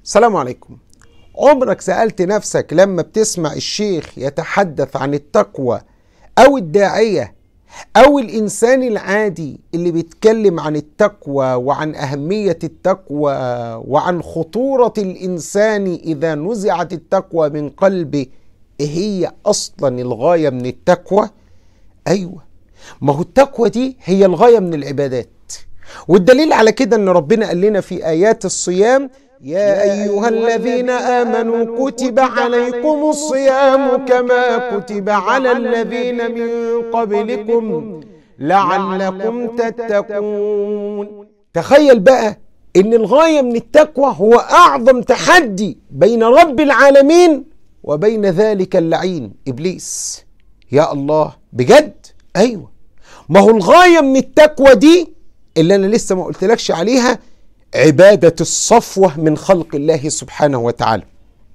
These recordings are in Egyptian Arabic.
السلام عليكم عمرك سألت نفسك لما بتسمع الشيخ يتحدث عن التقوى أو الداعية أو الإنسان العادي اللي بيتكلم عن التقوى وعن أهمية التقوى وعن خطورة الإنسان إذا نزعت التقوى من قلبه إيه هي أصلا الغاية من التقوى؟ أيوة ما هو التقوى دي هي الغاية من العبادات والدليل على كده ان ربنا قال لنا في ايات الصيام يا ايها الذين امنوا كتب عليكم الصيام كما كتب على الذين من قبلكم لعلكم تتقون تخيل بقى ان الغايه من التقوى هو اعظم تحدي بين رب العالمين وبين ذلك اللعين ابليس يا الله بجد ايوه ما هو الغايه من التقوى دي اللي انا لسه ما قلتلكش عليها عباده الصفوه من خلق الله سبحانه وتعالى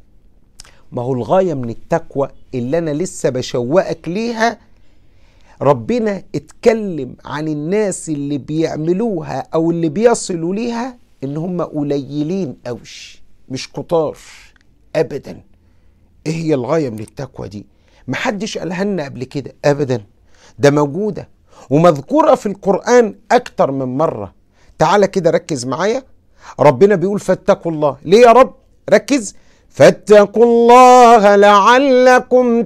ما هو الغايه من التقوى اللي انا لسه بشوقك ليها ربنا اتكلم عن الناس اللي بيعملوها او اللي بيصلوا ليها ان هم قليلين قوي مش كتار ابدا ايه هي الغايه من التقوى دي محدش قالها لنا قبل كده ابدا ده موجوده ومذكوره في القران اكتر من مره تعالى كده ركز معايا ربنا بيقول فاتقوا الله ليه يا رب ركز فاتقوا الله لعلكم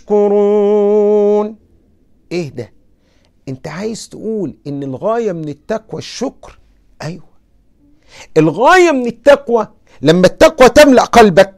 تشكرون ايه ده انت عايز تقول ان الغايه من التقوى الشكر ايوه الغايه من التقوى لما التقوى تملا قلبك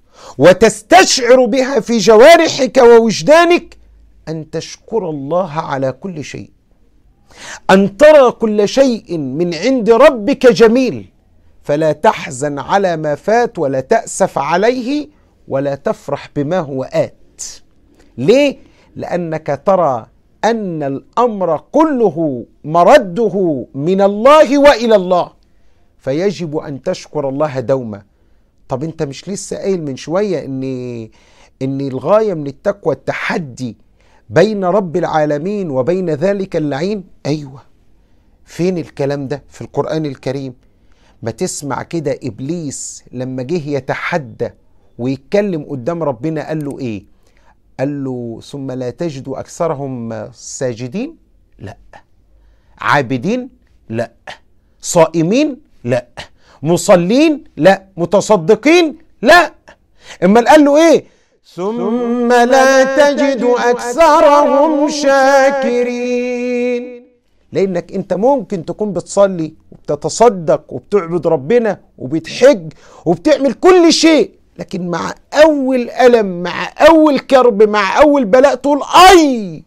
وتستشعر بها في جوارحك ووجدانك ان تشكر الله على كل شيء ان ترى كل شيء من عند ربك جميل فلا تحزن على ما فات ولا تاسف عليه ولا تفرح بما هو ات ليه لانك ترى ان الامر كله مرده من الله والى الله فيجب ان تشكر الله دوما طب انت مش لسه قايل من شويه ان ان الغايه من التقوى التحدي بين رب العالمين وبين ذلك اللعين ايوه فين الكلام ده في القران الكريم ما تسمع كده ابليس لما جه يتحدى ويتكلم قدام ربنا قال له ايه قال له ثم لا تجد اكثرهم ساجدين لا عابدين لا صائمين لا مصلين لا متصدقين لا اما قال له ايه ثم لا تجد اكثرهم شاكرين لانك انت ممكن تكون بتصلي وبتتصدق وبتعبد ربنا وبتحج وبتعمل كل شيء لكن مع اول الم مع اول كرب مع اول بلاء تقول اي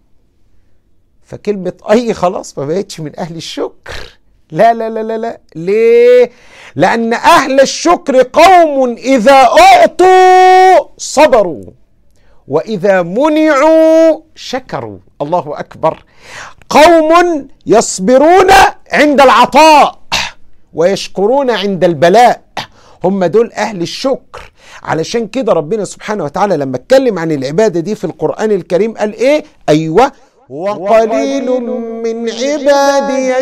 فكلمه اي خلاص ما بقتش من اهل الشكر لا لا لا لا لا ليه لان اهل الشكر قوم اذا اعطوا صبروا واذا منعوا شكروا الله اكبر قوم يصبرون عند العطاء ويشكرون عند البلاء هم دول اهل الشكر علشان كده ربنا سبحانه وتعالى لما اتكلم عن العباده دي في القران الكريم قال ايه ايوه وقليل من عبادي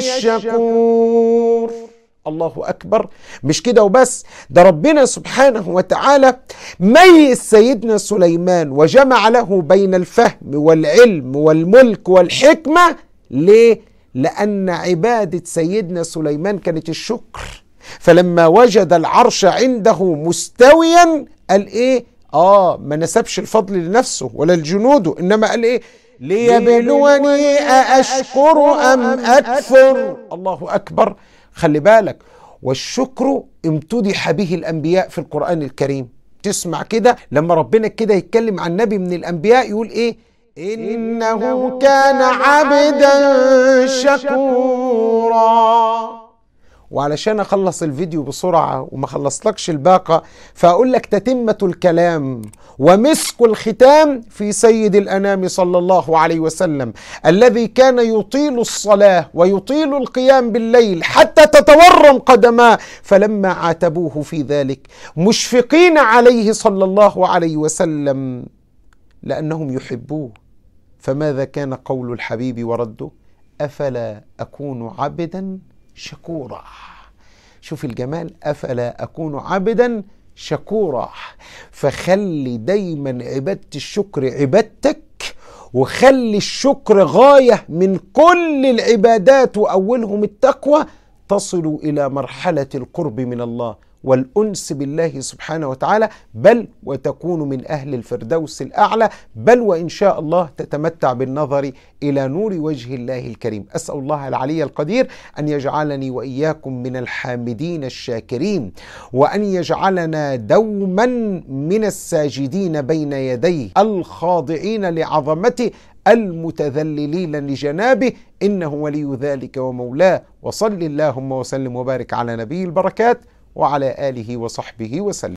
الشكور الله اكبر مش كده وبس ده ربنا سبحانه وتعالى ميز سيدنا سليمان وجمع له بين الفهم والعلم والملك والحكمه ليه لان عباده سيدنا سليمان كانت الشكر فلما وجد العرش عنده مستويا قال ايه اه ما نسبش الفضل لنفسه ولا لجنوده انما قال ايه ليبلوني أأشكر أم أكفر الله أكبر خلي بالك والشكر امتدح به الأنبياء في القرآن الكريم تسمع كده لما ربنا كده يتكلم عن نبي من الأنبياء يقول إيه إنه كان عبدا شكورا وعلشان اخلص الفيديو بسرعه وما خلصلكش الباقه فاقول لك تتمه الكلام ومسك الختام في سيد الانام صلى الله عليه وسلم الذي كان يطيل الصلاه ويطيل القيام بالليل حتى تتورم قدماه فلما عاتبوه في ذلك مشفقين عليه صلى الله عليه وسلم لانهم يحبوه فماذا كان قول الحبيب ورده افلا اكون عبدا شكورا شوف الجمال افلا اكون عبدا شكورا فخلي دايما عبادة الشكر عبادتك وخلي الشكر غاية من كل العبادات وأولهم التقوى تصل إلى مرحلة القرب من الله والأنس بالله سبحانه وتعالى بل وتكون من أهل الفردوس الأعلى بل وإن شاء الله تتمتع بالنظر إلى نور وجه الله الكريم أسأل الله العلي القدير أن يجعلني وإياكم من الحامدين الشاكرين وأن يجعلنا دوما من الساجدين بين يديه الخاضعين لعظمته المتذللين لجنابه انه ولي ذلك ومولاه وصل اللهم وسلم وبارك على نبي البركات وعلى اله وصحبه وسلم